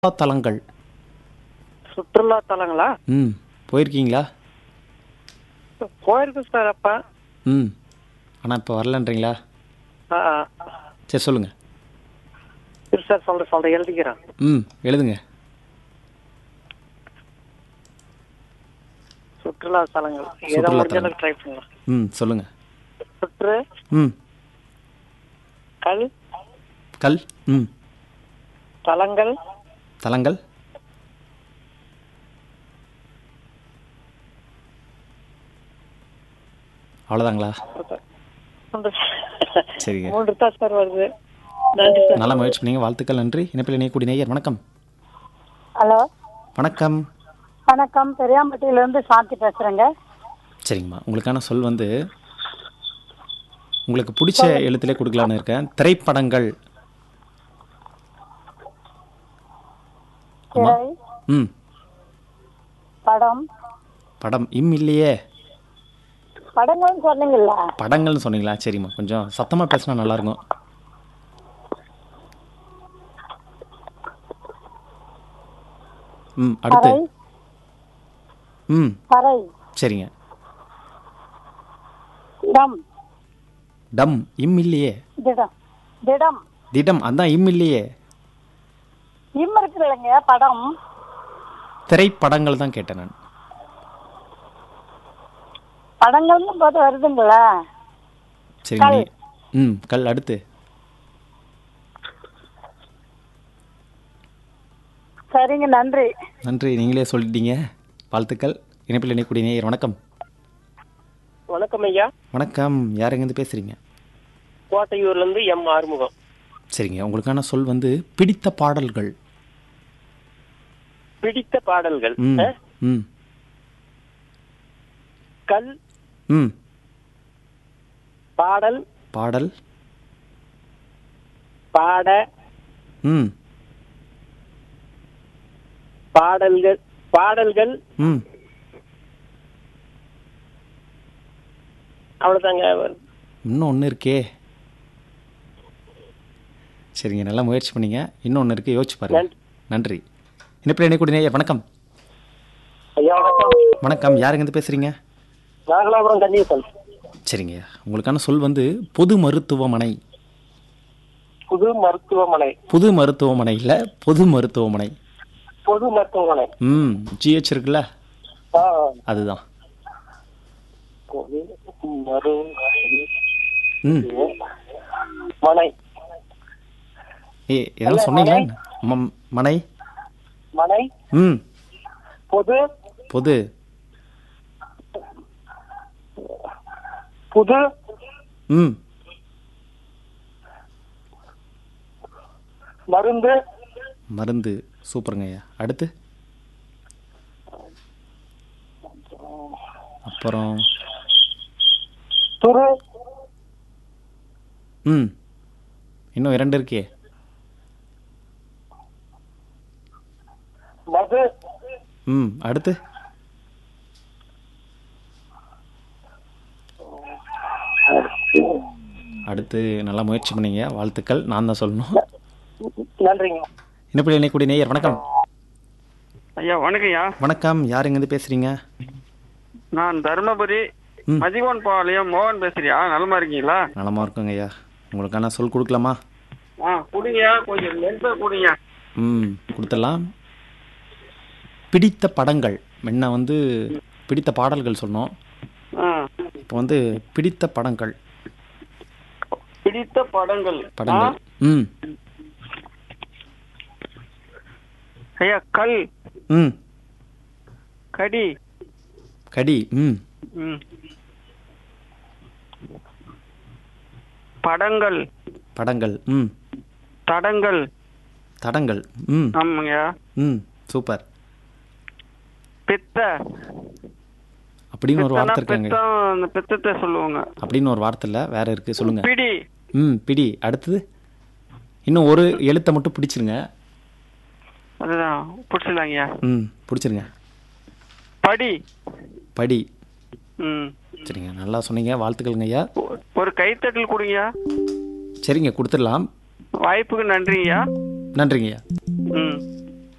தலங்கள் சுற்றுலா தலங்களா ம் போயிருக்கீங்களா போயிருக்கு சார் அப்ப ம் ஆனால் இப்போ வரலன்றீங்களா ஆ, ஆ. சரி சொல்லுங்கள் இரு சார் சொல்றேன் சொல்றேன் எழுதிக்கிறேன் ம் எழுதுங்க சுற்றுலா தலங்கள் ஏதோ சுற்றுலா முடிஞ்ச தலங்கள். அளவுக்கு ட்ரை பண்ணலாம் ம் சொல்லுங்கள் சுற்று ம் கல் கல் ம் தலங்கள் தலங்கள் அவ்வளோதாங்களா மூன்று- சரிங்க மூன்று தான் சார் வருது நன்றி சார் நல்லா முயற்சி பண்ணீங்க வாழ்த்துக்கள் நன்றி இணைப்பில் இணையக்கூடிய நேயர் வணக்கம் ஹலோ வணக்கம் வணக்கம் பெரியாம்பட்டியிலேருந்து சாந்தி பேசுகிறேங்க சரிங்கம்மா உங்களுக்கான சொல் வந்து உங்களுக்கு பிடிச்ச எழுத்திலே கொடுக்கலான்னு இருக்கேன் திரைப்படங்கள் அம்மா திரை ம் படம் படம் இம் இல்லையே படங்கள்னு சொன்னீங்கல்ல படங்கள்னு சொன்னீங்களா சரிம்மா கொஞ்சம் சத்தமாக பேசினா நல்லா இருக்கும் ம் அடுத்து பறை ம் பறை சரிங்க இடம் டம் இம் இல்லையே திடம் திடம் திடம் அதான் இம் இல்லையே இம் இருக்கு இல்லைங்க படம் திரைப்படங்கள் தான் கேட்டேன் நான் படங்கள்னு போது வருதுங்களா சரிங்க நீ- ம் கல் அடுத்து சரிங்க நன்றி நன்றி நீங்களே சொல்லிட்டீங்க வாழ்த்துக்கள் இணைப்பில் இணைக்கூடிய நேயர் வணக்கம் வணக்கம் ஐயா வணக்கம் யார் எங்கேருந்து பேசுகிறீங்க கோட்டையூர்ல இருந்து எம் ஆறுமுகம் சரிங்க உங்களுக்கான சொல் வந்து பிடித்த பாடல்கள் பிடித்த பாடல்கள் ம் ஆ? ம் கல் ம் பாடல் பாடல் பாட ம் பாடல்கள் பாடல்கள் ம் அவ்வளவுதாங்க வருது. இன்னும் ஒன்று இருக்கே சரிங்க நல்லா முயற்சி பண்ணீங்க இன்னும் ஒன்று இருக்கு யோசிச்சு பாருங்க நன்றி. நன்றி இணைப்பில் இணைக்கூடிய நேயர் வணக்கம் ஐயா வணக்கம் வணக்கம் யார் எங்கேருந்து பேசுகிறீங்க நாகலாபுரம் கன்னியப்பன் சரிங்க உங்களுக்கான சொல் வந்து பொது மருத்துவமனை புது மருத்துவமனை புது மருத்துவமனை இல்லை பொது மருத்துவமனை பொது மருத்துவமனை ம் ஜிஹெச் இருக்குல்ல ஆ, அதுதான் பொது மரு ம் மனை ஏ எதாவது சொன்னீங்களா ம- மனை மனை ம் பொது பொது புது ம் மருந்து மருந்து சூப்பருங்க ஐயா அடுத்து அப்புறம் துரு ம் இன்னும் இரண்டு இருக்கே மது ம் அடுத்து அடுத்து நல்லா முயற்சி பண்ணீங்க வாழ்த்துக்கள் நான் தான் சொல்லணும் நன்றிங்க இணைப்பில் இணைக்கூடிய நேயர் வணக்கம் ஐயா வணக்கம்யா வணக்கம் யார் எங்கேருந்து பேசுறீங்க நான் தருமபுரி ம். மதிகோன் பாளையம் மோகன் பேசுறியா நலமா இருக்கீங்களா நலமா இருக்குங்க ஐயா உங்களுக்கான சொல் கொடுக்கலாமா ஆ குடிங்கய்யா கொஞ்சம் லென்த்தாக குடிங்க ம் கொடுத்துடலாம் பிடித்த படங்கள் முன்ன வந்து பிடித்த பாடல்கள் சொன்னோம் ஆ இப்போ வந்து பிடித்த படங்கள் பிடித்த படங்கள் படங்கள் ம் ஆ, ஐயா கல் ம் கடி கடி ம் ம் படங்கள் படங்கள் ம் தடங்கள் தடங்கள் ம் ஆமாங்கய்யா ம் சூப்பர் பித்த அப்படின்னு ஒரு பித்தனா வார்த்தை இருக்காங்க பித்தம் அந்த பித்தத்தை சொல்லுவாங்க அப்படின்னு ஒரு வார்த்தை இல்லை வேற இருக்கு சொல்லுங்க பிடி ம் பிடி அடுத்தது இன்னும் ஒரு எழுத்தை மட்டும் பிடிச்சிருங்க அதுதான் பிடிச்சிடலாங்கய்யா ம் பிடிச்சிருங்க படி படி ம் சரிங்க நல்லா சொன்னீங்க வாழ்த்துக்கள்ங்க ஐயா ஒ- ஒரு கைத்தட்டல் கொடுங்கய்யா சரிங்க கொடுத்துடலாம் வாய்ப்புக்கு நன்றிங்கய்யா நன்றிங்க ஐயா ம்